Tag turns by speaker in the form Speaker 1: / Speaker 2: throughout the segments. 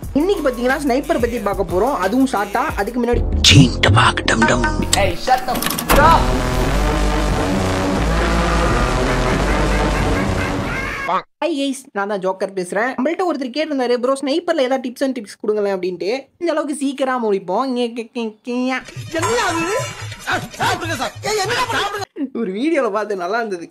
Speaker 1: இன்னைக்கு பார்த்தீங்கன்னா ஸ்னைப்பர் பற்றி பார்க்க போகிறோம் அதுவும் ஷார்ட்டா அதுக்கு முன்னாடி ஹை கைஸ் நான் தான் ஜோக்கர் பேசுகிறேன் நம்மள்ட்ட ஒருத்தர் கேட்டிருந்தாரு ப்ரோ ஸ்னைப்பரில் ஏதாவது டிப்ஸ் அண்ட் டிப்ஸ் கொடுங்களேன் அப்படின்ட்டு இந்த அளவுக்கு சீக்கிரம் முடிப்போம் இங்கே கே- கே- கேயா. ஒரு வீடியோவில் பார்த்து நல்லா இருந்தது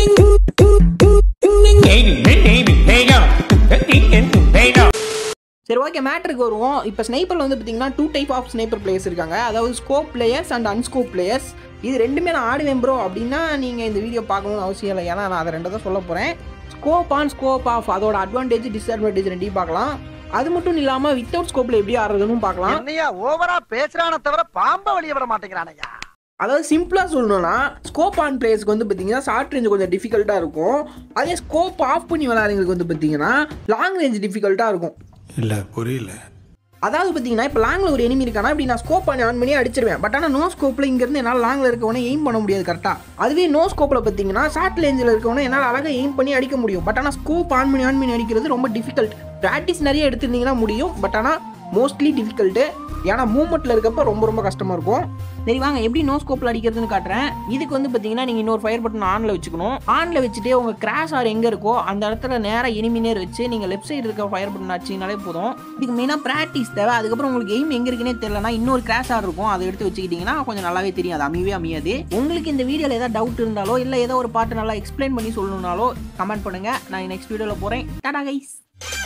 Speaker 1: சரி ஓகே மேட்டருக்கு வருவோம் இப்போ ஸ்னைப்பரில் வந்து பார்த்தீங்கன்னா two type of sniper players இருக்காங்க அதாவது scope players and unscope players இது ரெண்டுமே நான் ஆடுவேன் ப்ரோ அப்படின்னா நீங்கள் இந்த வீடியோ பார்க்கணும்னு அவசியம் இல்லை ஏன்னா நான் அதை ரெண்டு தான் சொல்ல போகிறேன் ஸ்கோப் ஆன் ஸ்கோப் ஆஃப் அதோட அட்வான்டேஜ் டிஸ்அட்வான்டேஜ் ரெண்டையும் பார்க்கலாம் அது மட்டும் இல்லாமல் வித்தவுட் ஸ்கோப்பில் எப்படி ஆடுறதுன்னு பார்க்கலாம்
Speaker 2: என்னையா ஓவரா பேசுறான தவிர பாம்ப வெளிய விட மாட்டேங்கிறானய்யா
Speaker 1: அதாவது சிம்பிளாக சொல்லணும்னா ஸ்கோப் ஆன் பிளேயர்ஸ்க்கு வந்து பார்த்தீங்கன்னா ஷார்ட் ரேஞ்ச் கொஞ்சம் டிஃபிகல்ட்டாக இருக்கும் அதே ஸ்கோப் ஆஃப் பண்ணி விளையாடுறவங்களுக்கு வந்து பார்த்தீங்கன்னா லாங் ரேஞ்ச் டிஃபிகல்ட்டாக இருக்கும்
Speaker 3: இல்ல புரியல
Speaker 1: அதாவது பார்த்தீங்கன்னா இப்போ லாங்கில் ஒரு enemy இருக்கானா இப்படி நான் ஸ்கோப் பண்ணி ஆன் பண்ணி அடிச்சிருவேன் பட் ஆனால் நோ ஸ்கோப்பில் இங்கேருந்து என்னால் லாங்கில் இருக்கவனே எய்ம் பண்ண முடியாது கரெக்டாக அதுவே நோ ஸ்கோப்பில் பார்த்தீங்கன்னா ஷார்ட் ரேஞ்சில் இருக்கவனே என்னால் அழகாக எய்ம் பண்ணி அடிக்க முடியும் பட் ஆனால் ஸ்கோப் ஆன் பண்ணி ஆன் பண்ணி அடிக்கிறது ரொம்ப டிஃபிகல்ட் ப்ராக்டிஸ் நிறைய எடுத்திருந்தீங்கன்னா முடியும் பட் ஆனால் மோஸ்ட்லி டிஃபிகல்ட்டு ஏன்னா மூமெண்ட்டில் இருக்கப்ப ரொம்ப ரொம்ப கஷ்டமாக இருக்கும் சரி வாங்க எப்படி நோ ஸ்கோப்பில் அடிக்கிறதுன்னு காட்டுறேன் இதுக்கு வந்து பார்த்தீங்கன்னா நீங்கள் இன்னொரு ஃபயர் பட்டன் ஆனில் வச்சுக்கணும் ஆனில் வச்சுட்டு உங்கள் கிராஷ் ஆர் எங்கே இருக்கோ அந்த இடத்துல நேராக எனிமி நேர் வச்சு நீங்கள் லெஃப்ட் சைடு இருக்க ஃபயர் பட்டன் அடிச்சிங்கனாலே போதும் இதுக்கு மெயினாக ப்ராக்டிஸ் தேவை அதுக்கப்புறம் உங்களுக்கு எய்ம் எங்கே இருக்குன்னே தெரியலனா இன்னொரு கிராஷ் ஆர் இருக்கும் அதை எடுத்து வச்சுக்கிட்டிங்கன்னா கொஞ்சம் நல்லாவே தெரியும் அது அமையவே அமையாது உங்களுக்கு இந்த வீடியோவில் ஏதாவது டவுட் இருந்தாலோ இல்லை ஏதோ ஒரு பாட்டு நல்லா எக்ஸ்பிளைன் பண்ணி சொல்லணும்னாலோ கமெண்ட் பண்ணுங்கள் நான் நெக்ஸ்ட் வீடியோவில் போகிறேன் டாடா கைஸ்